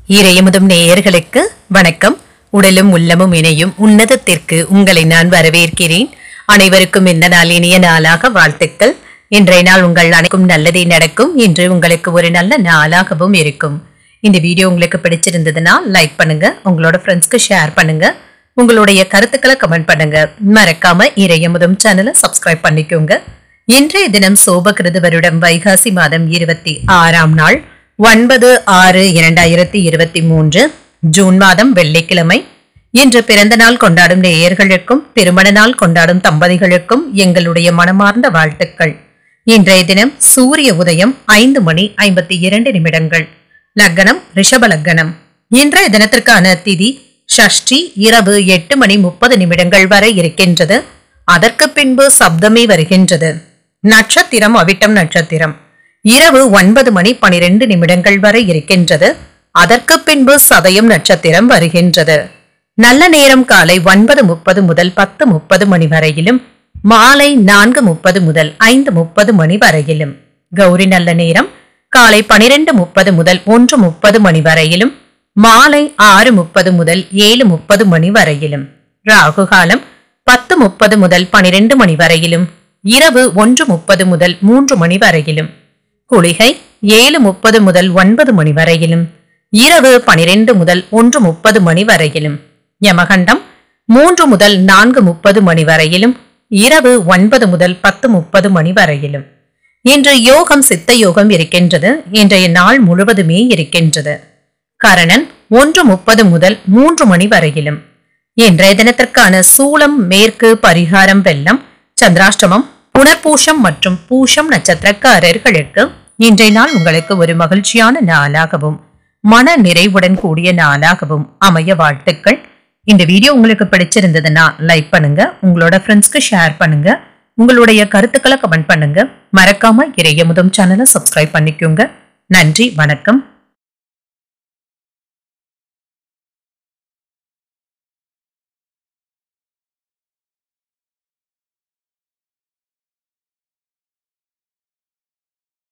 இறையமுதும் நேயர்களுக்கு வணக்கம் உடலும் உள்ளமும் இணையும் உன்னதத்திற்கு உங்களை நான் வரவேற்கிறேன் அனைவருக்கும் இந்த நாள் இனிய நாளாக வாழ்த்துக்கள் இன்றைய நாள் உங்கள் அனைக்கும் நல்லதே நடக்கும் இன்று உங்களுக்கு ஒரு நல்ல நாளாகவும் இருக்கும் இந்த வீடியோ உங்களுக்கு பிடிச்சிருந்ததுன்னா லைக் பண்ணுங்க உங்களோட ஃப்ரெண்ட்ஸ்க்கு ஷேர் பண்ணுங்க உங்களுடைய கருத்துக்களை கமெண்ட் பண்ணுங்க மறக்காம இறையமுதும் சேனலை சப்ஸ்கிரைப் பண்ணிக்கோங்க இன்றைய தினம் சோபகிருது வருடம் வைகாசி மாதம் இருபத்தி ஆறாம் நாள் ஒன்பது ஆறு இரண்டாயிரத்தி இருபத்தி மூன்று ஜூன் மாதம் வெள்ளிக்கிழமை இன்று பிறந்த நாள் கொண்டாடும் நேயர்களுக்கும் திருமண நாள் கொண்டாடும் தம்பதிகளுக்கும் எங்களுடைய மனமார்ந்த வாழ்த்துக்கள் இன்றைய தினம் சூரிய உதயம் ஐந்து மணி ஐம்பத்தி இரண்டு நிமிடங்கள் லக்னம் ரிஷப லக்னம் இன்றைய தினத்திற்கான திதி ஷஷ்டி இரவு எட்டு மணி முப்பது நிமிடங்கள் வரை இருக்கின்றது அதற்கு பின்பு சப்தமி வருகின்றது நட்சத்திரம் அவிட்டம் நட்சத்திரம் இரவு ஒன்பது மணி பனிரெண்டு நிமிடங்கள் வரை இருக்கின்றது அதற்கு பின்பு சதயம் நட்சத்திரம் வருகின்றது நல்ல நேரம் காலை ஒன்பது முப்பது முதல் பத்து முப்பது மணி வரையிலும் மாலை நான்கு முப்பது முதல் ஐந்து முப்பது மணி வரையிலும் கௌரி நல்ல நேரம் காலை பனிரெண்டு முப்பது முதல் ஒன்று முப்பது மணி வரையிலும் மாலை ஆறு முப்பது முதல் ஏழு முப்பது மணி வரையிலும் ராகு காலம் பத்து முப்பது முதல் பனிரெண்டு மணி வரையிலும் இரவு ஒன்று முப்பது முதல் மூன்று மணி வரையிலும் குளிகை ஏழு முப்பது முதல் ஒன்பது மணி வரையிலும் இரவு பனிரெண்டு முதல் ஒன்று முப்பது மணி வரையிலும் யமகண்டம் மூன்று முதல் நான்கு முப்பது மணி வரையிலும் இரவு ஒன்பது முதல் பத்து முப்பது மணி வரையிலும் இன்று யோகம் சித்த யோகம் இருக்கின்றது இன்றைய நாள் முழுவதுமே இருக்கின்றது கரணன் ஒன்று முப்பது முதல் மூன்று மணி வரையிலும் இன்றைய தினத்திற்கான சூலம் மேற்கு பரிகாரம் வெள்ளம் சந்திராஷ்டமம் புனர்பூஷம் மற்றும் பூஷம் நட்சத்திரக்காரர்களுக்கு இன்றைய நாள் உங்களுக்கு ஒரு மகிழ்ச்சியான நாளாகவும் மன நிறைவுடன் கூடிய நாளாகவும் அமைய வாழ்த்துக்கள் இந்த வீடியோ உங்களுக்கு பிடிச்சிருந்ததுன்னா லைக் பண்ணுங்க உங்களோட ஃப்ரெண்ட்ஸ்க்கு ஷேர் பண்ணுங்க உங்களுடைய கருத்துக்களை கமெண்ட் பண்ணுங்க மறக்காம இறைய முதம் சேனலை சப்ஸ்கிரைப் பண்ணிக்கோங்க நன்றி வணக்கம்